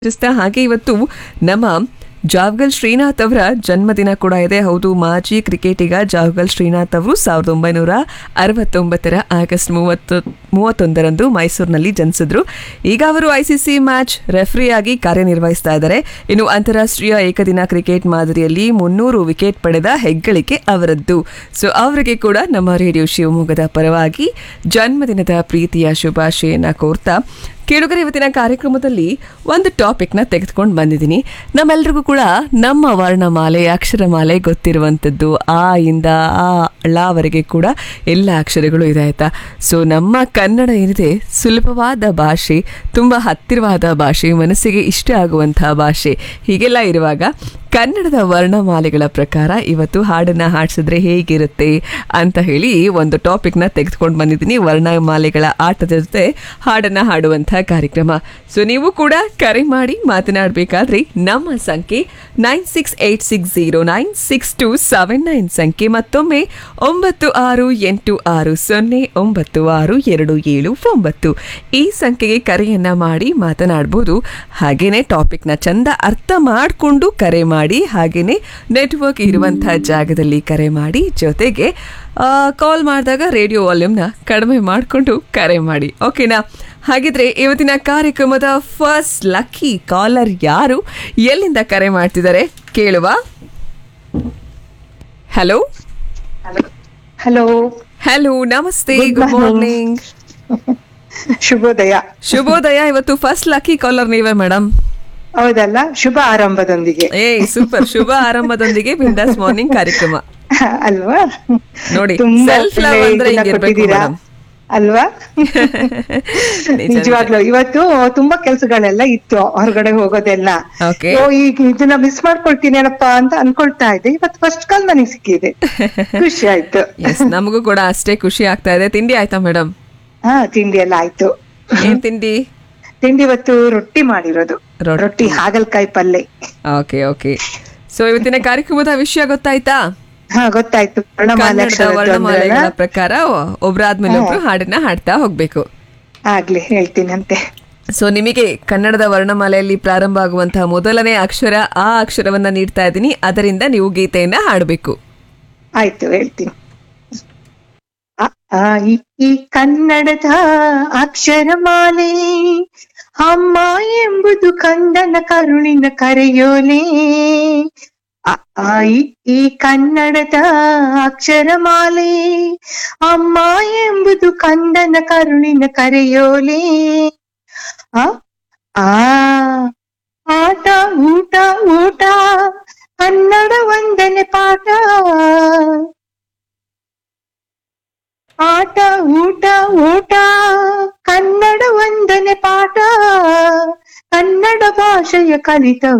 ಆಚರಿಸ್ತಾ ಹಾಗೆ ಇವತ್ತು ನಮ್ಮ ಜಾವ್ಗಲ್ ಶ್ರೀನಾಥ್ ಅವರ ಜನ್ಮದಿನ ಕೂಡ ಇದೆ ಹೌದು ಮಾಜಿ ಕ್ರಿಕೆಟಿಗ ಜಾವ್ಗಲ್ ಶ್ರೀನಾಥ್ ಅವರು ಸಾವಿರದ ಒಂಬೈನೂರ ಅರವತ್ತೊಂಬತ್ತರ ಆಗಸ್ಟ್ ಮೂವತ್ತು ಮೂವತ್ತೊಂದರಂದು ಮೈಸೂರಿನಲ್ಲಿ ಜನಿಸಿದ್ರು ಈಗ ಅವರು ಐಸಿಸಿ ಮ್ಯಾಚ್ ರೆಫ್ರಿಯಾಗಿ ಕಾರ್ಯನಿರ್ವಹಿಸ್ತಾ ಇದ್ದಾರೆ ಇನ್ನು ಅಂತಾರಾಷ್ಟ್ರೀಯ ಏಕದಿನ ಕ್ರಿಕೆಟ್ ಮಾದರಿಯಲ್ಲಿ ಮುನ್ನೂರು ವಿಕೆಟ್ ಪಡೆದ ಹೆಗ್ಗಳಿಕೆ ಅವರದ್ದು ಸೊ ಅವರಿಗೆ ಕೂಡ ನಮ್ಮ ರೇಡಿಯೋ ಶಿವಮೊಗ್ಗದ ಪರವಾಗಿ ಜನ್ಮದಿನದ ಪ್ರೀತಿಯ ಶುಭಾಶಯನ ಕೋರ್ತಾ ಕೇಳುಗರ ಇವತ್ತಿನ ಕಾರ್ಯಕ್ರಮದಲ್ಲಿ ಒಂದು ಟಾಪಿಕ್ನ ತೆಗೆದುಕೊಂಡು ಬಂದಿದ್ದೀನಿ ನಮ್ಮೆಲ್ರಿಗೂ ಕೂಡ ನಮ್ಮ ವರ್ಣಮಾಲೆ ಅಕ್ಷರಮಾಲೆ ಗೊತ್ತಿರುವಂಥದ್ದು ಆ ಇಂದ ಆ ಳವರೆಗೆ ಕೂಡ ಎಲ್ಲ ಅಕ್ಷರಗಳು ಇದೆ ಆಯ್ತಾ ಸೊ ನಮ್ಮ ಕನ್ನಡ ಏನಿದೆ ಸುಲಭವಾದ ಭಾಷೆ ತುಂಬ ಹತ್ತಿರವಾದ ಭಾಷೆ ಮನಸ್ಸಿಗೆ ಇಷ್ಟ ಆಗುವಂತಹ ಭಾಷೆ ಹೀಗೆಲ್ಲ ಇರುವಾಗ ಕನ್ನಡದ ವರ್ಣಮಾಲೆಗಳ ಪ್ರಕಾರ ಇವತ್ತು ಹಾಡನ್ನ ಹಾಡಿಸಿದ್ರೆ ಹೇಗಿರುತ್ತೆ ಅಂತ ಹೇಳಿ ಒಂದು ಟಾಪಿಕ್ನ ತೆಗೆದುಕೊಂಡು ಬಂದಿದ್ದೀನಿ ವರ್ಣಮಾಲೆಗಳ ಆಟದ ಜೊತೆ ಹಾಡನ್ನ ಹಾಡುವಂತಹ ಕಾರ್ಯಕ್ರಮ ಸೊ ನೀವು ಕೂಡ ಕರೆ ಮಾಡಿ ಮಾತನಾಡಬೇಕಾದ್ರೆ ನಮ್ಮ ಸಂಖ್ಯೆ nine six eight six zero nine six two seven nine ಸಂಖ್ಯೆ ಮತ್ತೊಮ್ಮೆ ಒಂಬತ್ತು ಆರು ಎಂಟು ಆರು ಸೊನ್ನೆ ಒಂಬತ್ತು ಆರು ಎರಡು ಏಳು ಒಂಬತ್ತು ಈ ಸಂಖ್ಯೆಗೆ ಕರೆಯನ್ನ ಮಾಡಿ ಮಾತನಾಡ್ಬೋದು ಹಾಗೇನೆ ಟಾಪಿಕ್ನ ಚಂದ ಅರ್ಥ ಮಾಡಿಕೊಂಡು ಕರೆ ಮಾಡಿ ಹಾಗೇನೆ ನೆಟ್ವರ್ಕ್ ಇರುವಂತಹ ಜಾಗದಲ್ಲಿ ಕರೆ ಮಾಡಿ ಜೊತೆಗೆ ಕಾಲ್ ಮಾಡಿದಾಗ ರೇಡಿಯೋ ವಾಲ್ಯೂಮ್ನ ಕಡಿಮೆ ಮಾಡಿಕೊಂಡು ಕರೆ ಮಾಡಿ ಓಕೆನಾ ಹಾಗಿದ್ರೆ ಇವತ್ತಿನ ಕಾರ್ಯಕ್ರಮದ ಫಸ್ಟ್ ಲಕ್ಕಿ ಕಾಲರ್ ಯಾರು ಎಲ್ಲಿಂದ ಕರೆ ಮಾಡ್ತಿದ್ದಾರೆ ಕೇಳುವ ಹಲೋ ಹಲೋ ಹಲೋ ನಮಸ್ತೆ Good ಗುಡ್ morning. ಮಾರ್ನಿಂಗ್ ಶುಭೋದಯ ಶುಭೋದಯ ಇವತ್ತು ಫಸ್ಟ್ ಲಕ್ಕಿ ಕಾಲರ್ ನೀವೇ ಮೇಡಮ್ ಹೌದಲ್ಲ ಶುಭ ಆರಂಭದೊಂದಿಗೆ ಏ ಸೂಪರ್ ಶುಭ ಆರಂಭದೊಂದಿಗೆ ಬಿಂದಾಸ್ ಮಾರ್ನಿಂಗ್ ಕಾರ್ಯಕ್ರಮ ಅಲ್ವಾ ನೋಡಿ, ತುಂಬಾ self love ಒಳ್ಳೆ ಅಂದ್ರೆ ಇದನ್ನ ಹಿಂಗಿರ್ಬೇಕು ಕೊಟ್ಟಿದ್ದೀರಾ. madam. ಅಲ್ವಾ ನಿಜ, ನಿಜವಾಗ್ಲು ಇವತ್ತು ತುಂಬಾ ಕೆಲ್ಸಗಳೆಲ್ಲ ಇತ್ತು ಹೊರಗಡೆ ಹೋಗೋದೆಲ್ಲ Okay. ಓ ಈಗ ಇದನ್ನ ಮಿಸ್ ಮಾಡ್ಕೊಳ್ತೀನೇನಪ್ಪ ಅಂತ ಅನ್ಕೊಳ್ತಾ ಇದ್ದೆ ಇವತ್ತು ಫಸ್ಟ್ ಕಾಲ್ ನನಗೆ ಸಿಕ್ಕಿದೆ ಖುಷಿ ಆಯ್ತು ಎಸ್ ನಮಗೂ ಕೂಡ ಅಷ್ಟೇ ಖುಷಿ ಆಗ್ತಾ ಇದೆ ತಿಂಡಿ ಆಯ್ತಾ ಮೇಡಮ್ ಹಾ ತಿಂಡಿ ಎಲ್ಲ ಆಯ್ತು ಏನ್ ತಿಂಡಿ ತಿಂಡಿ ಇವತ್ತು ರೊಟ್ಟಿ ಮಾಡಿರೋದು ರೊಟ್ಟಿ. ರೊಟ್ಟಿ ಹಾಗಲ್ಕಾಯಿ ಪಲ್ಯ ಓಕೆ ಓಕೆ ಸೊ ಇವತ್ತಿನ ಕಾರ್ಯಕ್ರಮದ ವಿಷಯ ಗೊತ್ತಾಯ್ತಾ ಹಾ ಗೊತ್ತಾಯ್ತು ವರ್ಣಮಾಲೆ ಕನ್ನಡದ ಅಕ್ಷರದ್ದು ವರ್ಣಮಾಲೆಗಳ ಅಂದ್ರಲ್ಲ? ಪ್ರಕಾರ ಒಬ್ರಾದ್ಮೇಲೆ ಒಬ್ರು ಹಾಡನ್ನ ಹಾಡ್ತಾ ಹೋಗ್ಬೇಕು ಆಗ್ಲಿ ಹೇಳ್ತೀನಂತೆ ಸೊ ನಿಮಗೆ ಕನ್ನಡದ ವರ್ಣಮಾಲೆಯಲ್ಲಿ ಪ್ರಾರಂಭ ಆಗುವಂತಹ ಮೊದಲನೇ ಅಕ್ಷರ ಆ ಅಕ್ಷರವನ್ನ ನೀಡ್ತಾ ಇದ್ದೀನಿ ಅದರಿಂದ ನೀವು ಗೀತೆಯನ್ನ ಹಾಡಬೇಕು ಆಯ್ತು ಹೇಳ್ತೀನಿ ಅ, ಆ, ಇ, ಈ ಕನ್ನಡದ ಅಕ್ಷರಮಾಲೆ ಅಮ್ಮ ಎಂಬುದು ಕಂದನ ಕರುಣಿನ ಕರೆಯೋಲೆ ಅ, ಆ, ಇ, ಈ ಕನ್ನಡದ ಅಕ್ಷರಮಾಲೆ ಅಮ್ಮ ಎಂಬುದು ಕಂದನ ಕರುಣಿನ ಕರೆಯೋಲೆ ಆ ಆ ಆಟ ಊಟ ಊಟ ಕನ್ನಡ ವಂದನೆ ಪಾಠ ಆಟ ಊಟ ಊಟ ಕನ್ನಡ ವಂದನೆ ಪಾಠ ಕನ್ನಡ ಭಾಷೆಯ ಕಲಿತ